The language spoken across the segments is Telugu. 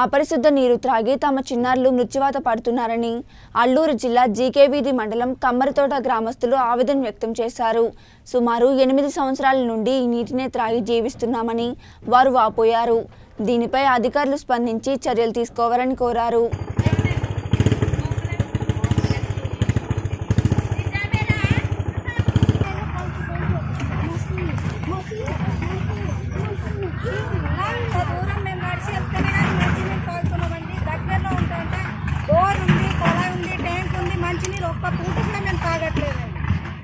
అపరిశుద్ధ నీరు త్రాగి తమ చిన్నారులు మృత్యువాత పడుతున్నారని అల్లూరు జిల్లా జీకే వీధి మండలం కమ్మరితోట గ్రామస్తులు ఆవేదన వ్యక్తం చేశారు సుమారు ఎనిమిది సంవత్సరాల నుండి ఈ నీటినే త్రాగి జీవిస్తున్నామని వారు వాపోయారు దీనిపై అధికారులు స్పందించి చర్యలు తీసుకోవాలని కోరారు ఇంత దూరం మేము నడిచి వెళ్తేనే కానీ మంచినీళ్ళు తాగుతున్నామండి దగ్గరలో ఉంటుంటే బోర్ ఉంది కొలాయి ఉంది ట్యాంక్ ఉంది మంచినీళ్ళు ఒక్క పూట కూడా మేము తాగట్లేదండి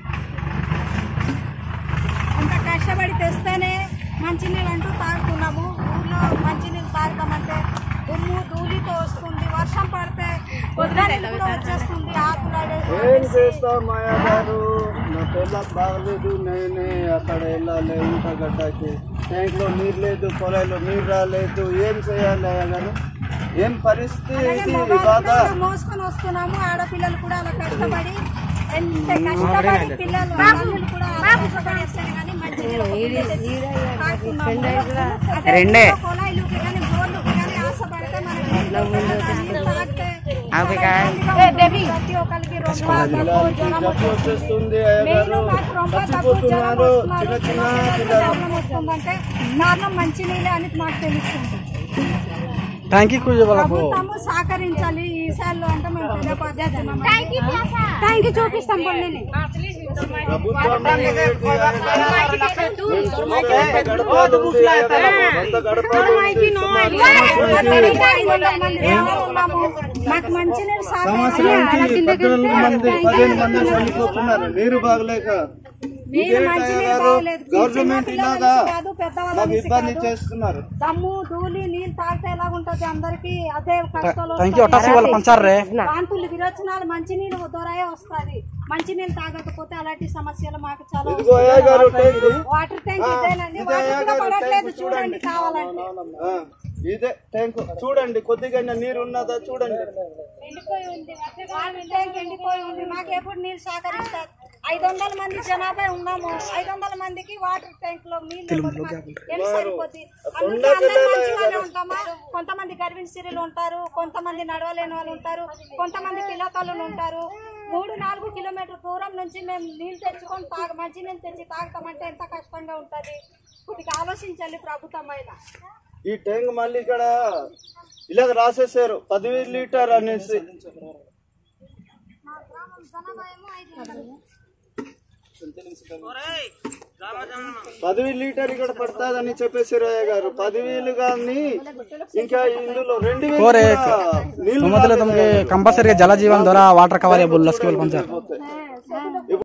అంత కష్టపడి తెస్తేనే మంచినీళ్ళు అంటూ తాగుతున్నాము ఊర్లో మంచినీళ్ళు తాగుతామంటే దుమ్ము ధూళితో వస్తుంది వర్షం పడితే పొద్దున్న కూడా వచ్చేస్తుంది ఆకులు ఏం చేస్తావు మాయా గారు నా పిల్లలకు బాగలేదు నేనే అక్కడ వెళ్ళాలి ఇంత గడ్డకి ట్యాంక్లో నీరు లేదు పొలాల్లో నీరు రాలేదు ఏం చేయాలి అయ్యా గారు ఏం పరిస్థితి ఇది బాధ మోసుకొని వస్తున్నాము ఆడపిల్లలు కూడా అలా కష్టపడి ఎంత కష్టపడి పిల్లలు తల్లులు కూడా అలా కష్టపడి వస్తారు కానీ మంచినీళ్ళు ఒక బిందె తెచ్చి తాగుతున్నాము. అదే రెండే. కొలాయిలుకి కానీ బోర్లుకి కానీ ఆశపడితే మనకి నీళ్ళు తాగితే అవి ప్రతి ఒక్కరికి రొంప దగ్గు, జ్వరం జబ్బు వచ్చేస్తుంది అయ్యా మెయిన్ గారు మాకు రొంప దగ్గు, జ్వరం చచ్చిపోతున్నారు వస్తున్నారు. చిన్న చిన్న పిల్లలకి పిల్లలు జ్వరం వస్తుందంటే కారణం మంచినీళ్ళే అని మాకు తెలుస్తుంది ట్యాంకీ కుయ్య వాళ్ళకు ప్రభుత్వము సహకరించాలి ఈ సార్లు అంటే మేము తెలియపరుస్తున్నాం ట్యాంక్ చూపిస్తాం పొల్లిని ప్రభుత్వం ఏంటి అయ్యా గారు? మేము చూస్తే ఎంత గడపాలు ఉంది అయ్యా గారు. ఎంత గడపాలు ఉంది మాకు మంచినీరు సంవత్సరానికి పద్దెనిమిది మంది పదిహేను మంది చనిపోతున్నారు నీరు బాగలేక నీరు ఇదేంటి మంచినీరు అయ్యా గారు బాగలేదు. గవర్నమెంట్ చిన్న పిల్లల ఇలాగా నుంచి కాదు, పెద్దవాళ్ళ మాకు నుంచి ఇబ్బంది కాదు. చేస్తున్నారు దమ్ము ధూళి నీళ్ళు తాగితే ఎలా ఉంటది అందరికి అదే కష్టాలు ట్యాంకీ ఒటాసి వాళ్ళ పంచారే వాంతులు విరోచనాలు మంచినీళ్ళు ద్వారాయే వస్తుంది మంచినీళ్ళు తాగకపోతే అలాంటి సమస్యలు మాకు చాలా ఇదిగో అయ్యా గారు ట్యాంక్ వాటర్ ట్యాంక్ ఇదేనండి ఇదే అయ్యా వాటర్ కూడా గారు పడట్లేదు ట్యాంక్ చూడండి కావాలంటే ఆ, ఇదే ట్యాంక్ చూడండి కొద్దిగా నీరు ఉన్నదా చూడండి ఎండిపోయి ఉంది వాటర్ ట్యాంక్ ఎండిపోయి ఉంది మాకు ఎప్పుడు నీళ్ళు సహకరిస్తారు ఐదు వందల మంది జనాభా ఉన్నాము ఐదు వందల మందికి వాటర్ ట్యాంక్ లో నీళ్ళు ఏం సరిపోద్ది అందుకే అందరూ మంచి వాళ్ళే ఉంటామా కొంతమంది గర్భిణీ స్త్రీలు ఉంటారు కొంతమంది నడవలేని వాళ్ళు ఉంటారు కొంతమంది పిల్లతల్లులు ఉంటారు మూడు నాలుగు కిలోమీటర్ దూరం నుంచి మేము నీళ్ళు తెచ్చుకొని తాగ మంచి నీళ్ళు తెచ్చి తాగుతామంటే ఎంత కష్టంగా ఉంటుంది కొద్దిగా ఆలోచించాలి ప్రభుత్వం అయినా ఈ ట్యాంక్ మళ్ళీ ఇక్కడ ఇలాగ రాసేసారు పదివేలు లీటర్ అనేసి పదివేలు లీటర్ ఇక్కడ పడుతుందని చెప్పేసారు అయ్య గారు పదివేలు కానీ ఇంకా ఇందులో రెండు వేలు కోరే కూడా నీళ్లు తొమ్మిదిలో తొమ్మిది కంపల్సరీగా జల జీవన్ ద్వారా వాటర్ కవర్ బుల్లస్కి వెళ్ళి పంచారు రాకపోతాయి.